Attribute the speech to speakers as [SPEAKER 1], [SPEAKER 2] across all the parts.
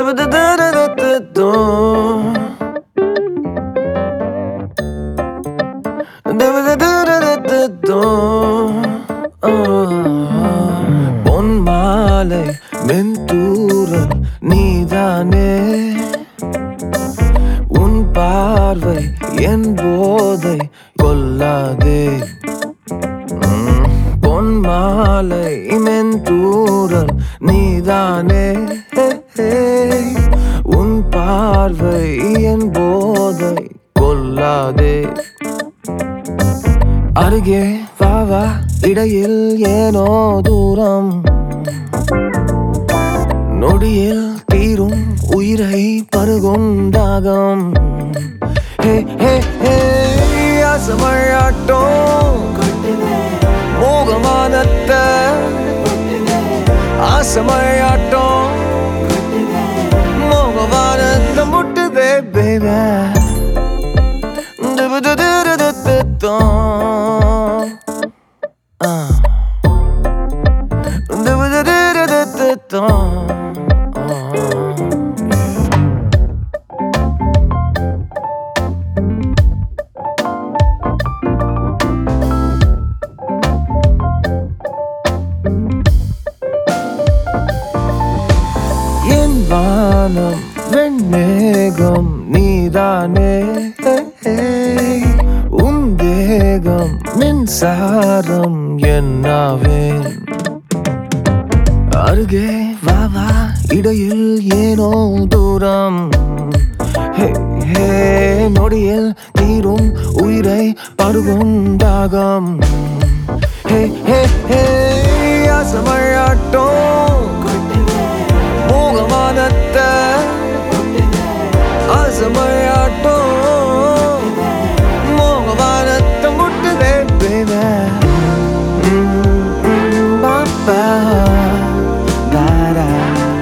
[SPEAKER 1] பொன் மாலை மென்தூரல் நீதானே உன் பார்வை என் போதை கொல்லாதே உம், பொன் மாலை மென்தூரல் நீதானே உன் பார்வை என் போதை கொல்லாதே அருகே வா வா இடையில் ஏனோ தூரம் நொடியில் தீரும் உயிரை பருகும் தாகம் ஹே ஹே ஹே ஆசமழாட்டம் மோகமானத்த ஆசமழாட்டம் மோகமானத்த முட்டுதே பேபே என் வானம் வெண்மேகம் நீதானே உன் தேகம் மின்சாரம் என்னாவேன் அருகே வா வா இடையில் ஏனோ தூரம் ஹே ஹே நொடியில் தீரும் உயிரை பருகும் தாகம் ஹே ஹே ஹே ஆசமழாட்டம் மோகமானத்த ஆசமழாட்டம் மோகமானத்த முட்டுதே பேபே பாப்பா தாரா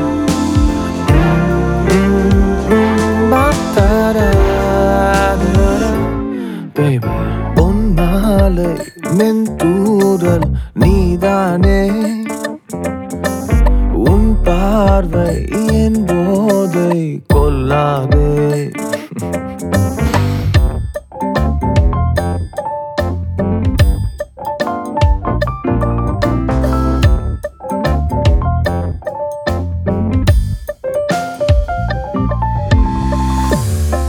[SPEAKER 1] Baby, பொன்னாலை மென்தூரல் நீதானே உன் பார்வை என் போதை கொல்லாதே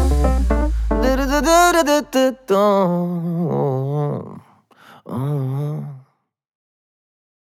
[SPEAKER 1] Du-du-du-du-du-du-du.